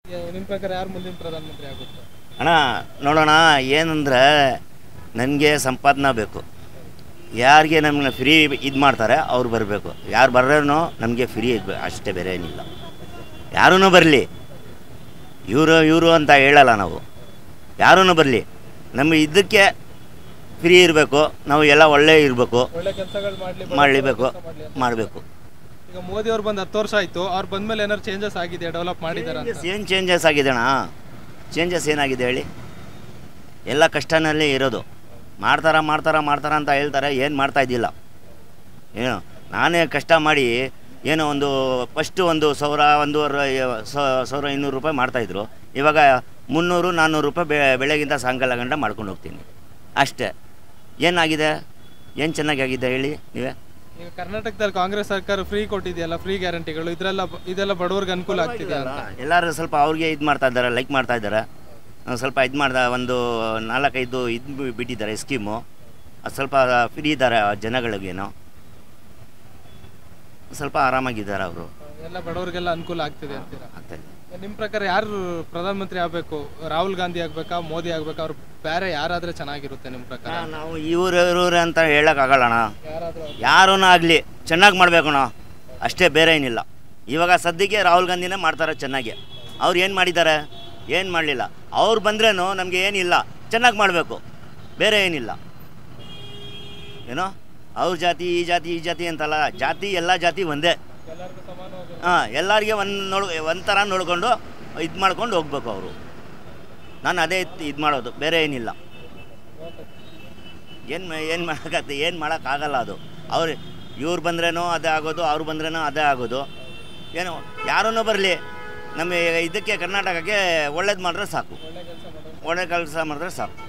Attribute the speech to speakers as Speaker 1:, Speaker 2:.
Speaker 1: ನಿಮ್ಮ ಪ್ರಕಾರ ಯಾರು ಮುಂದಿನ ಪ್ರಧಾನಮಂತ್ರಿ ಆಗುತ್ತೆ
Speaker 2: ಅಣ್ಣ ನೋಡೋಣ ಏನಂದ್ರೆ ನನಗೆ ಸಂಪಾದನೆ ಬೇಕು ಯಾರಿಗೆ ನಮ್ಮನ್ನ ಫ್ರೀ ಇದು ಮಾಡ್ತಾರೆ ಅವ್ರು ಬರಬೇಕು ಯಾರು ಬರ್ರೇನೋ ನಮಗೆ ಫ್ರೀ ಅಷ್ಟೇ ಬೇರೆ ಏನಿಲ್ಲ ಯಾರೂ ಬರಲಿ ಇವರು ಇವರು ಅಂತ ಹೇಳಲ್ಲ ನಾವು ಯಾರೂ ಬರಲಿ ನಮ್ಮ ಇದಕ್ಕೆ ಫ್ರೀ ಇರಬೇಕು ನಾವು ಎಲ್ಲ ಒಳ್ಳೆ ಇರಬೇಕು
Speaker 1: ಒಳ್ಳೆ ಕೆಲಸಗಳು ಮಾಡಲಿ
Speaker 2: ಮಾಡಲೇಬೇಕು ಮಾಡಬೇಕು
Speaker 1: ಈಗ ಮೋದಿ ಅವ್ರು ಬಂದು ಹತ್ತು ವರ್ಷ ಆಯ್ತು ಅವ್ರು ಬಂದ್ಮೇಲೆ ಏನಾದ್ರು ಚೇಂಜಸ್ ಆಗಿದೆ ಡೆವಲಪ್ ಮಾಡಿದಾರೆ ಅಂತ
Speaker 2: ಏನು ಚೇಂಜಸ್ ಆಗಿದೆ ಅಣ್ಣ ಚೇಂಜಸ್ ಏನಾಗಿದೆ ಹೇಳಿ ಎಲ್ಲ ಕಷ್ಟನಲ್ಲೇ ಇರೋದು ಮಾಡ್ತಾರ ಮಾಡ್ತಾರ ಮಾಡ್ತಾರ ಅಂತ ಹೇಳ್ತಾರೆ ಏನು ಮಾಡ್ತಾ ಇದ್ದಿಲ್ಲ ಏನು ನಾನೇ ಕಷ್ಟ ಮಾಡಿ ಏನೋ ಒಂದು ಫಸ್ಟು ಒಂದು ಸಾವಿರ ಒಂದೂವರೆ ಸ- ಸಾವಿರ ಇನ್ನೂರು ರೂಪಾಯಿ ಮಾಡ್ತಾಯಿದ್ರು ಇವಾಗ ಮುನ್ನೂರು ನಾನ್ನೂರು ರೂಪಾಯಿ ಬೆ ಬೆಳಗಿಂದ ಸಾಯಂಕಾಲ ಗಂಟ ಮಾಡ್ಕೊಂಡು ಹೋಗ್ತೀನಿ ಅಷ್ಟೇ ಏನಾಗಿದೆ ಏನು ಚೆನ್ನಾಗಿ ಆಗಿದೆ ಹೇಳಿ ನೀವೇ
Speaker 1: ಈಗ ಕರ್ನಾಟಕದಲ್ಲಿ ಕಾಂಗ್ರೆಸ್ ಸರ್ಕಾರ ಫ್ರೀ ಕೊಟ್ಟಿದೆಯಲ್ಲ ಫ್ರೀ ಗ್ಯಾರಂಟಿಗಳು ಇದೆಲ್ಲ ಇದೆಲ್ಲ ಬಡವರಿಗೆ ಅನುಕೂಲ ಆಗ್ತಿದೆ ಅಂತ
Speaker 2: ಎಲ್ಲರೂ ಸ್ವಲ್ಪ ಅವ್ರಿಗೆ ಇದು ಮಾಡ್ತಾ ಇದ್ದಾರೆ ಲೈಕ್ ಮಾಡ್ತಾ ಇದ್ದಾರೆ ಒಂದ್ ಸ್ವಲ್ಪ ಇದು ಮಾಡ್ದ ಒಂದು ನಾಲ್ಕೈದು ಇದು ಬಿಟ್ಟಿದ್ದಾರೆ ಸ್ಕೀಮು ಅದು ಸ್ವಲ್ಪ ಫ್ರೀ ಇದ್ದಾರೆ ಜನಗಳಿಗೇನೋ ಸ್ವಲ್ಪ ಆರಾಮಾಗಿದ್ದಾರೆ ಅವರು
Speaker 1: ಎಲ್ಲ ಬಡವರಿಗೆಲ್ಲ ಅನುಕೂಲ ಆಗ್ತಿದೆ ಅಂತೀರಾ
Speaker 2: ಆಗ್ತಾಯಿದೆ
Speaker 1: ನಿಮ್ಮ ಪ್ರಕಾರ ಯಾರು ಪ್ರಧಾನಮಂತ್ರಿ ಆಗಬೇಕು ರಾಹುಲ್ ಗಾಂಧಿ ಆಗ್ಬೇಕಾ ಮೋದಿ ಆಗ್ಬೇಕಾ ಅವ್ರು ಬೇರೆ ಯಾರಾದ್ರೆ ಚೆನ್ನಾಗಿರುತ್ತೆ ನಿಮ್ಮ ಪ್ರಕಾರ
Speaker 2: ನಾವು ಇವ್ರು ಇವ್ರು ಅಂತ ಹೇಳೋಕ್ಕಾಗಲ್ಲಣ್ಣ
Speaker 1: ಯಾರಾದ್ರೂ
Speaker 2: ಯಾರೂ ಆಗಲಿ ಚೆನ್ನಾಗಿ ಮಾಡಬೇಕಣ್ಣ ಅಷ್ಟೇ ಬೇರೆ ಏನಿಲ್ಲ ಇವಾಗ ಸದ್ಯಕ್ಕೆ ರಾಹುಲ್ ಗಾಂಧಿನೇ ಮಾಡ್ತಾರೆ ಚೆನ್ನಾಗಿ ಅವ್ರು ಏನು ಮಾಡಿದ್ದಾರೆ ಏನು ಮಾಡಲಿಲ್ಲ ಅವ್ರು ಬಂದ್ರೇನು ನಮಗೆ ಏನಿಲ್ಲ ಚೆನ್ನಾಗಿ ಮಾಡಬೇಕು ಬೇರೆ ಏನಿಲ್ಲ ಏನೋ ಅವ್ರ ಜಾತಿ ಈ ಜಾತಿ ಈ ಜಾತಿ ಅಂತಲ್ಲ ಜಾತಿ ಎಲ್ಲ ಜಾತಿ ಒಂದೇ
Speaker 1: ಎಲ್ಲರಿಗೂ ಸಮಾನವಾಗಿ
Speaker 2: ಹಾಂ ಎಲ್ಲರಿಗೆ ಒಂದು ನೋಡ್ ಒಂಥರ ನೋಡಿಕೊಂಡು ಇದು ಮಾಡ್ಕೊಂಡು ಹೋಗ್ಬೇಕು ಅವರು ನಾನು ಅದೇ ಇದು ಮಾಡೋದು ಬೇರೆ ಏನಿಲ್ಲ ಏನು ಏನು ಮಾಡೋಕ್ಕತ್ತೆ ಏನು ಮಾಡೋಕ್ಕಾಗಲ್ಲ ಅದು ಅವ್ರು ಇವ್ರು ಬಂದ್ರೇನೋ ಅದೇ ಆಗೋದು ಅವ್ರು ಬಂದ್ರೇನೋ ಅದೇ ಆಗೋದು ಏನೋ ಯಾರೂ ಬರಲಿ ನಮ್ಮ ಇದಕ್ಕೆ ಕರ್ನಾಟಕಕ್ಕೆ ಒಳ್ಳೇದು ಮಾಡಿದ್ರೆ ಸಾಕು
Speaker 1: ಒಳ್ಳೆ ಕೆಲಸ ಮಾಡೋದು
Speaker 2: ಒಳ್ಳೆ ಕೆಲಸ ಮಾಡಿದ್ರೆ ಸಾಕು